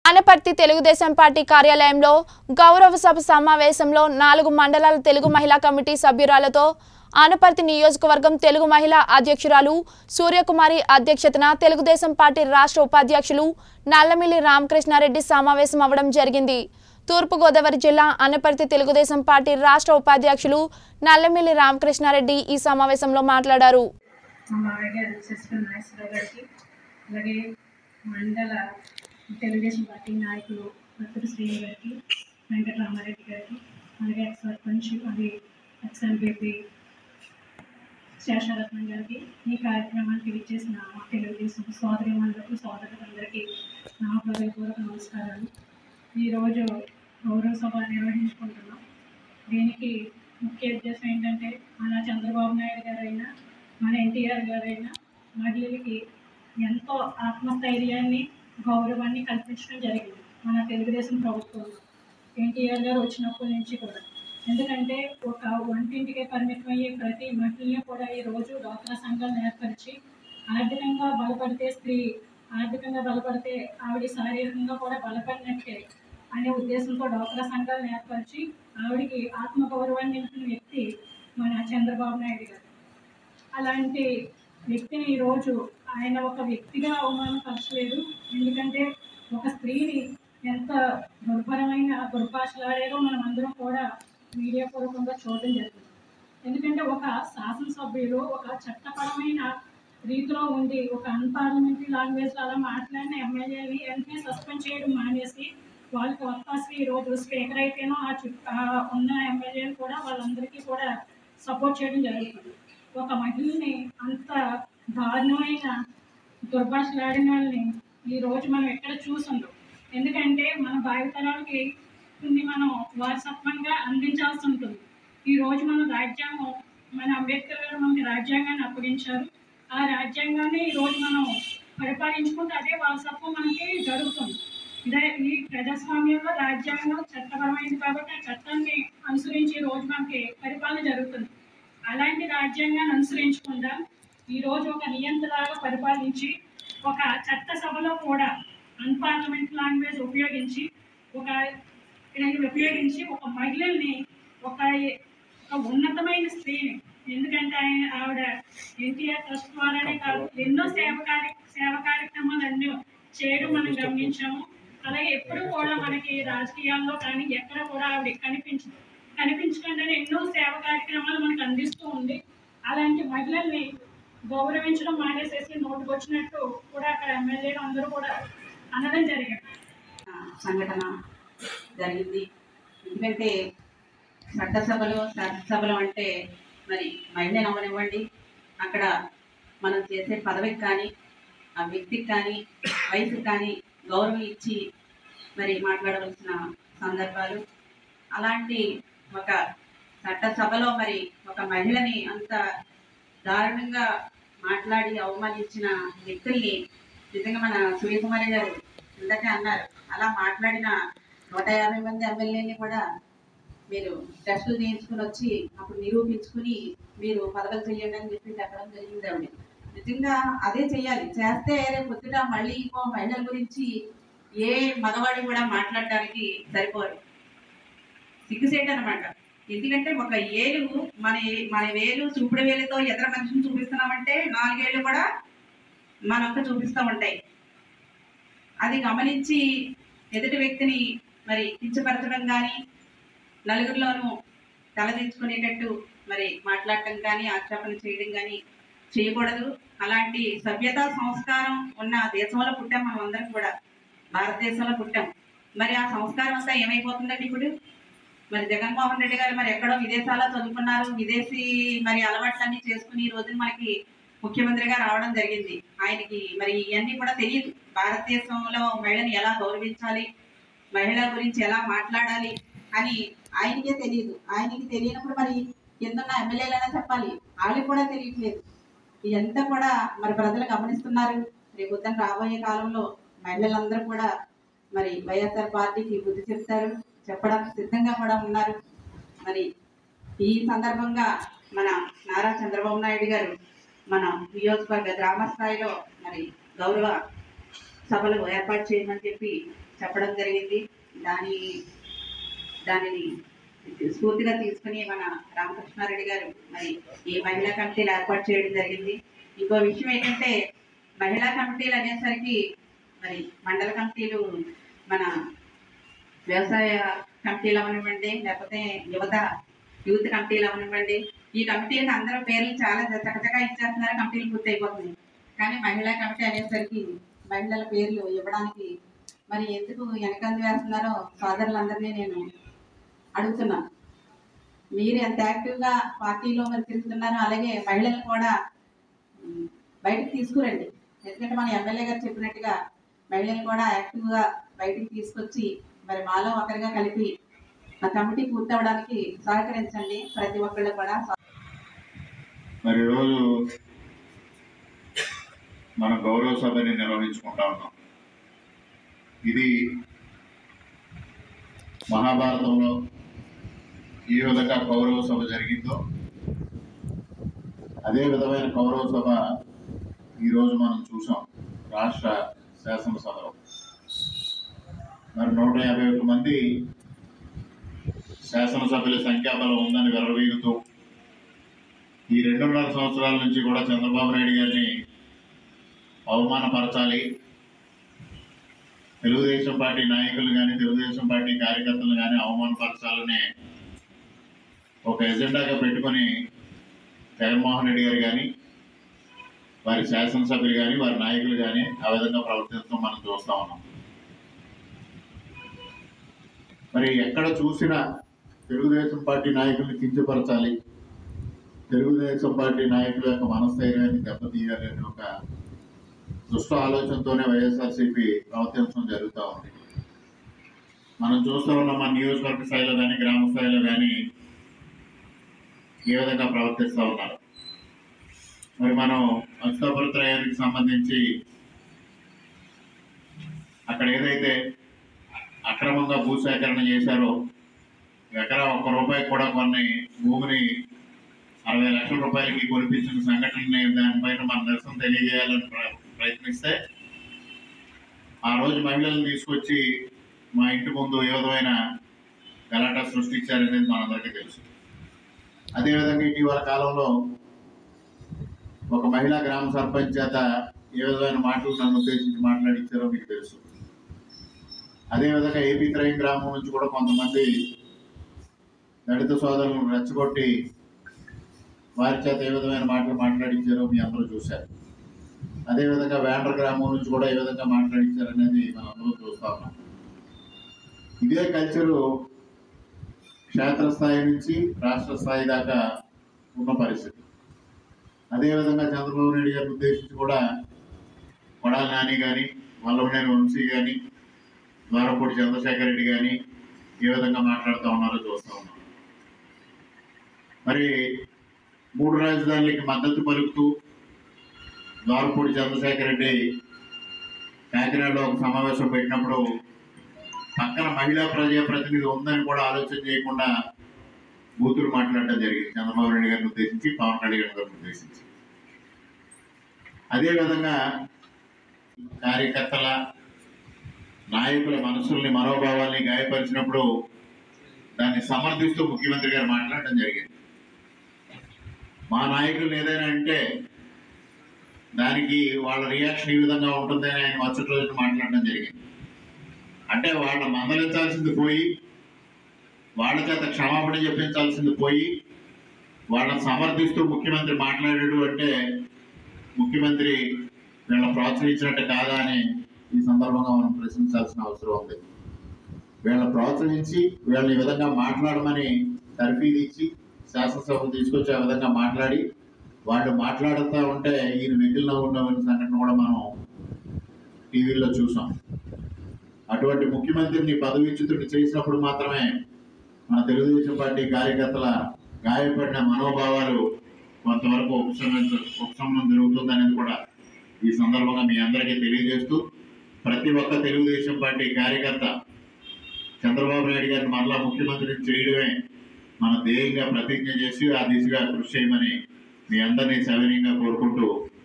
Anaparthi Telugu Desam party కార్యాలయంలో గౌరవ సభ సమావేశంలో నాలుగు మండలాల తెలుగు మహిళా కమిటీ సభ్యురాలతో ఆనపర్తి నియోజకవర్గం తెలుగు మహిళా అధ్యక్షురాలు సూర్యకుమారి అధ్యక్షతన తెలుగుదేశం పార్టీ రాష్ట్ర ఉపాధ్యక్షులు నల్లమిల్లి రామకృష్ణారెడ్డి సమావేశం అవ్వడం జరిగింది తూర్పుగోదావరి జిల్లా అనపర్తి తెలుగుదేశం పార్టీ రాష్ట్ర ఉపాధ్యక్షులు నల్లమిల్లి రామకృష్ణారెడ్డి ఈ సమావేశంలో మాట్లాడారు మా మామయ్య గారు శశికళ నాగేశ్వరరావు గారికి అలాగే మండల తెలుగుదేశం పార్టీ నాయకులు భక్తుడు శ్రీని గారికి వెంకటరామారెడ్డి గారికి అలాగే ఎక్స్ సర్పంచ్ అది ఎక్స్ ఎంపీపీ శేషరత్నం గారికి ఈ కార్యక్రమానికి విచ్చేసిన మా తెలుగుదేశం సోదరి మండలకు సోదరులందరికీ నా హృదయపూర్వక నమస్కారాలు ఈరోజు గౌరవ సభ నిర్వహించుకుంటున్నాం దీనికి ముఖ్య ఉద్దేశం ఏంటంటే మన చంద్రబాబు నాయుడు గారైనా మన ఎన్టీఆర్ గారైనా మహిళలకి ఎంతో ఆత్మస్థైర్యాన్ని గౌరవాన్ని కల్పించడం జరిగింది మన తెలుగుదేశం ప్రభుత్వంలో ఎన్టీఆర్ గారు వచ్చినప్పటి నుంచి కూడా ఎందుకంటే ఒక వంటింటికే పరిమితం అయ్యే ప్రతి మహిళని కూడా ఈ రోజు డ్వాక్రా సంఘాలను ఏర్పరిచి ఆర్థికంగా బలపడితే స్త్రీ ఆర్థికంగా బలపడితే ఆవిడ శారీరకంగా కూడా బలపడినట్టే అనే ఉద్దేశంతో డ్వాక్రా సంఘాలను ఏర్పరిచి ఆవిడికి ఆత్మగౌరవాన్ని నింపిన వ్యక్తి మన చంద్రబాబు నాయుడు గారు అలాంటి వ్యక్తిని ఈరోజు ఆయన ఒక వ్యక్తిగా అవమానపరచలేదు ఎందుకంటే ఒక స్త్రీని ఎంత దుర్భరమైన దుర్భాషలాడారో మనం అందరం కూడా మీడియా పూర్వకంగా చూడడం జరిగింది ఎందుకంటే ఒక శాసనసభ్యులు ఒక చట్టపరమైన రీతిలో ఉండి ఒక అన్పార్లమెంటరీ లాంగ్వేజ్ అలా మాట్లాడిన ఎమ్మెల్యేని వెంటనే సస్పెండ్ చేయడం మానేసి వాళ్ళకి ఒత్తాసి ఈ రోజు స్పీకర్ అయితేనో ఆ చుట్టూ ఆ ఉన్న ఎమ్మెల్యేలు కూడా వాళ్ళందరికీ కూడా సపోర్ట్ చేయడం జరుగుతుంది ఒక మహిళని అంత దారుణమైన దుర్భాషలాడిన వాళ్ళని ఈ రోజు మనం ఎక్కడ చూసుండం ఎందుకంటే మన భావితరాలకి కొన్ని మనం వారసత్వంగా అందించాల్సి ఉంటుంది ఈ రోజు మన రాజ్యాంగం మన అంబేద్కర్ గారు మనకి రాజ్యాంగాన్ని అప్పగించారు ఆ రాజ్యాంగాన్ని ఈ రోజు మనం పరిపాలించుకుంటే అదే వారసత్వం మనకి జరుగుతుంది ఇదే ఈ ప్రజాస్వామ్యంలో రాజ్యాంగం చట్టపరమైంది కాబట్టి ఆ చట్టాన్ని అనుసరించి ఈ రోజు మనకి పరిపాలన జరుగుతుంది అలాంటి రాజ్యాంగాన్ని అనుసరించకుండా ఈ రోజు ఒక నియంత్రణగా పరిపాలించి ఒక చట్టసభలో కూడా అన్పార్లమెంట్ లాంగ్వేజ్ ఉపయోగించి ఒక ఇది ఉపయోగించి ఒక మహిళల్ని ఒక ఒక ఉన్నతమైన స్త్రీని ఎందుకంటే ఆయన ఆవిడ ఎన్టీఆర్ ట్రస్ట్ ద్వారానే కాదు ఎన్నో సేవ కార్య సేవ కార్యక్రమాలు అన్నీ చేయడం మనం గమనించాము అలాగే ఎప్పుడు కూడా మనకి రాజకీయాల్లో కానీ ఎక్కడ కూడా ఆవిడ కనిపించదు కనిపించకుండానే ఎన్నో సేవ కార్యక్రమాలు మనకు అందిస్తూ ఉంది అలాంటి మహిళల్ని గౌరవించడం మానేసేసి నోటుకు వచ్చినట్టు కూడా అక్కడ ఎమ్మెల్యేలు అందరూ కూడా అనడం జరిగింది సంఘటన జరిగింది ఎందుకంటే చట్టసభలు శాసనసభలు అంటే మరి మహిళని అవ్వనివ్వండి అక్కడ మనం చేసే పదవికి కానీ ఆ వ్యక్తికి కానీ వయసుకి కానీ గౌరవం ఇచ్చి మరి మాట్లాడవలసిన సందర్భాలు అలాంటి ఒక చట్టసభలో మరి ఒక మహిళని అంత దారుణంగా మాట్లాడి అవమానించిన వ్యక్తుల్ని నిజంగా మన సూర్యకుమారి గారు ఇందాక అన్నారు అలా మాట్లాడిన నూట యాభై మంది ఎమ్మెల్యేని కూడా మీరు టెస్టులు చేయించుకుని వచ్చి అప్పుడు నిరూపించుకుని మీరు పదవులు చేయండి అని చెప్పి చెప్పడం జరిగింది ఆవిడ నిజంగా అదే చెయ్యాలి చేస్తే రేపు పొద్దుట మళ్ళీ ఇంకో మహిళల గురించి ఏ మగవాడు కూడా మాట్లాడడానికి సరిపోరు సిగ్గుసేట అనమాట ఎందుకంటే ఒక ఏలు మన ఏ- మన వేలు చూపుడు వేలుతో ఎదర మనిషిని చూపిస్తున్నామంటే నాలుగేళ్ళు కూడా మనకు చూపిస్తూ ఉంటాయి అది గమనించి ఎదుటి వ్యక్తిని మరి కించపరచడం కానీ నలుగురిలోనూ తలదించుకునేటట్టు మరి మాట్లాడటం కానీ ఆక్షేపణ చేయడం కానీ చేయకూడదు అలాంటి సభ్యత సంస్కారం ఉన్న దేశంలో పుట్టాం మనం అందరం కూడా భారతదేశంలో పుట్టాం మరి ఆ సంస్కారం అంతా ఏమైపోతుందండి ఇప్పుడు మరి జగన్మోహన్ రెడ్డి గారు మరి ఎక్కడో విదేశాల్లో చదువుకున్నారు విదేశీ మరి అలవాట్లన్నీ చేసుకుని ఈ రోజున మనకి ముఖ్యమంత్రిగా రావడం జరిగింది ఆయనకి మరి ఇవన్నీ కూడా తెలియదు భారతదేశంలో మహిళని ఎలా గౌరవించాలి మహిళ గురించి ఎలా మాట్లాడాలి అని ఆయనకే తెలియదు ఆయనకి తెలియనప్పుడు మరి కిందన్న ఎమ్మెల్యేలైనా చెప్పాలి వాళ్ళకి కూడా తెలియట్లేదు ఇదంతా కూడా మరి ప్రజలు గమనిస్తున్నారు రేపు పొద్దున రాబోయే కాలంలో మహిళలందరూ కూడా మరి వైఎస్ఆర్ పార్టీకి బుద్ధి చెప్తారు చెప్పడానికి సిద్ధంగా కూడా ఉన్నారు మరి ఈ సందర్భంగా మన నారా చంద్రబాబు నాయుడు గారు మన నియోజకవర్గ గ్రామ స్థాయిలో మరి గౌరవ సభలు ఏర్పాటు చేయమని చెప్పి చెప్పడం జరిగింది దాని దానిని స్ఫూర్తిగా తీసుకుని మన రామకృష్ణారెడ్డి గారు మరి ఈ మహిళా కమిటీలు ఏర్పాటు చేయడం జరిగింది ఇంకో విషయం ఏంటంటే మహిళా కమిటీలు అనేసరికి మరి మండల కమిటీలు మన వ్యవసాయ కమిటీలు అవనివ్వండి లేకపోతే యువత యూత్ కమిటీలు అవనివ్వండి ఈ కమిటీలకు అందరూ పేర్లు చాలా చకచకా ఇచ్చేస్తున్నారు కమిటీలు పూర్తి అయిపోతుంది కానీ మహిళా కమిటీ అనేసరికి మహిళల పేర్లు ఇవ్వడానికి మరి ఎందుకు వెనకంది వేస్తున్నారో సోదరులందరినీ నేను అడుగుతున్నాను మీరు ఎంత యాక్టివ్గా పార్టీలో మరి తిరుగుతున్నారో అలాగే మహిళలు కూడా ఉమ్, బయటకు తీసుకురండి ఎందుకంటే మన ఎమ్మెల్యే గారు చెప్పినట్టుగా మహిళలు కూడా యాక్టివ్గా బయటికి తీసుకొచ్చి మరి మాలో ఒకరిగా కలిపి ఆ కమిటీ పూర్తవడానికి సహకరించండి ప్రతి ఒక్కళ్ళు కూడా మరి ఈరోజు మన గౌరవ సభని నిర్వహించుకుంటా ఉన్నాం ఇది మహాభారతంలో ఏ విధంగా కౌరవ సభ జరిగిందో అదే విధమైన కౌరవ సభ ఈరోజు మనం చూసాం రాష్ట్ర శాసనసభలో మరి నూట యాభై ఒక్క మంది శాసనసభ్యుల సంఖ్యాబలం ఉందని విర్రవీగుతూ ఈ రెండున్నర సంవత్సరాల నుంచి కూడా చంద్రబాబు నాయుడు గారిని అవమానపరచాలి తెలుగుదేశం పార్టీ నాయకులు కానీ తెలుగుదేశం పార్టీ కార్యకర్తలు కానీ అవమానపరచాలనే ఒక ఎజెండాగా పెట్టుకొని జగన్మోహన్ రెడ్డి గారు కానీ వారి శాసనసభ్యులు కానీ వారి నాయకులు కానీ ఆ విధంగా ప్రవర్తించడం మనం చూస్తా ఉన్నాం మరి ఎక్కడ చూసినా తెలుగుదేశం పార్టీ నాయకుల్ని కించపరచాలి తెలుగుదేశం పార్టీ నాయకుల యొక్క మనస్థైర్యాన్ని దెబ్బతీయాలి అనే ఒక దుష్ట ఆలోచనతోనే వైఎస్ఆర్సీపీ ప్రవర్తించడం జరుగుతూ ఉంది మనం చూస్తూ ఉన్నాం మన నియోజకవర్గ స్థాయిలో కానీ గ్రామ స్థాయిలో కానీ ఏ విధంగా ప్రవర్తిస్తూ ఉన్నారు మరి మనం అక్షతాపురత్రయానికి సంబంధించి అక్కడ ఏదైతే అక్రమంగా భూసేకరణ చేశారో ఎకరా ఒక్క రూపాయి కూడా కొన్ని భూమిని అరవై లక్షల రూపాయలకి కొనిపించిన సంఘటనని దానిపైన మన నిరసన తెలియజేయాలని ప్ర- ప్రయత్నిస్తే ఆ రోజు మహిళలను తీసుకొచ్చి మా ఇంటి ముందు ఏ విధమైన గలాటా సృష్టించారనేది మనందరికీ తెలుసు అదేవిధంగా ఇటీవల కాలంలో ఒక మహిళా గ్రామ సర్పంచ్ చేత ఏ విధమైన మాటలు నన్ను ఉద్దేశించి మాట్లాడించారో మీకు తెలుసు అదేవిధంగా ఏపీ త్రయం గ్రామం నుంచి కూడా కొంతమంది దళిత సోదరులను రెచ్చగొట్టి వారి చేత ఏ విధమైన మాటలు మాట్లాడించారో మీ అందరూ చూశారు అదేవిధంగా వేండ్ర గ్రామం నుంచి కూడా ఏ విధంగా మాట్లాడించారు అనేది మనం అందరూ చూస్తా ఉన్నాం ఇదే కల్చరు క్షేత్రస్థాయి నుంచి రాష్ట్ర స్థాయి దాకా ఉన్న పరిస్థితి అదేవిధంగా చంద్రబాబు నాయుడు గారిని ఉద్దేశించి కూడా కొడాలి నాని కానీ వల్లభనేని వంశీ కానీ ద్వారపూడి చంద్రశేఖర్ రెడ్డి కానీ ఏ విధంగా మాట్లాడుతూ ఉన్నారో చూస్తూ ఉన్నాం మరి మూడు రాజధానులకి మద్దతు పలుకుతూ ద్వారపూడి చంద్రశేఖర్ రెడ్డి కాకినాడలో ఒక సమావేశం పెట్టినప్పుడు పక్కన మహిళా ప్రజా ప్రతినిధి ఉందని కూడా ఆలోచన చేయకుండా బూతులు మాట్లాడడం జరిగింది చంద్రబాబు నాయుడు గారిని ఉద్దేశించి పవన్ కళ్యాణ్ గారిని ఉద్దేశించి అదేవిధంగా కార్యకర్తల నాయకుల మనసుల్ని మనోభావాల్ని గాయపరిచినప్పుడు దాన్ని సమర్థిస్తూ ముఖ్యమంత్రి గారు మాట్లాడడం జరిగింది మా నాయకులు ఏదైనా అంటే దానికి వాళ్ళ రియాక్షన్ ఈ విధంగా ఉంటుందని ఆయన మరుసటి రోజున మాట్లాడడం జరిగింది అంటే వాళ్ళ మందలించాల్సింది పోయి వాళ్ళ చేత క్షమాపణ చెప్పించాల్సింది పోయి వాళ్ళని సమర్థిస్తూ ముఖ్యమంత్రి మాట్లాడాడు అంటే ముఖ్యమంత్రి వీళ్ళని ప్రోత్సహించినట్టు కాదా అని ఈ సందర్భంగా మనం ప్రశ్నించాల్సిన అవసరం ఉంది వీళ్ళని ప్రోత్సహించి వీళ్ళని ఈ విధంగా మాట్లాడమని తర్ఫీదు ఇచ్చి శాసనసభకు తీసుకొచ్చి ఆ విధంగా మాట్లాడి వాళ్ళు మాట్లాడుతూ ఉంటే ఈయన వెకిలిన ఉండవని సంఘటన కూడా మనం టీవీలో చూసాం అటువంటి ముఖ్యమంత్రిని పదవీచ్యుతుడు చేసినప్పుడు మాత్రమే మన తెలుగుదేశం పార్టీ కార్యకర్తల గాయపడిన మనోభావాలు కొంతవరకు ఉపశమించ ఉపశమనం జరుగుతుందనేది కూడా ఈ సందర్భంగా మీ అందరికీ తెలియజేస్తూ ప్రతి ఒక్క తెలుగుదేశం పార్టీ కార్యకర్త చంద్రబాబు నాయుడు గారిని మరలా ముఖ్యమంత్రిని చేయడమే మన ధ్యేయంగా ప్రతిజ్ఞ చేసి ఆ దిశగా కృషి చేయమని మీ అందరినీ సవినీయంగా కోరుకుంటూ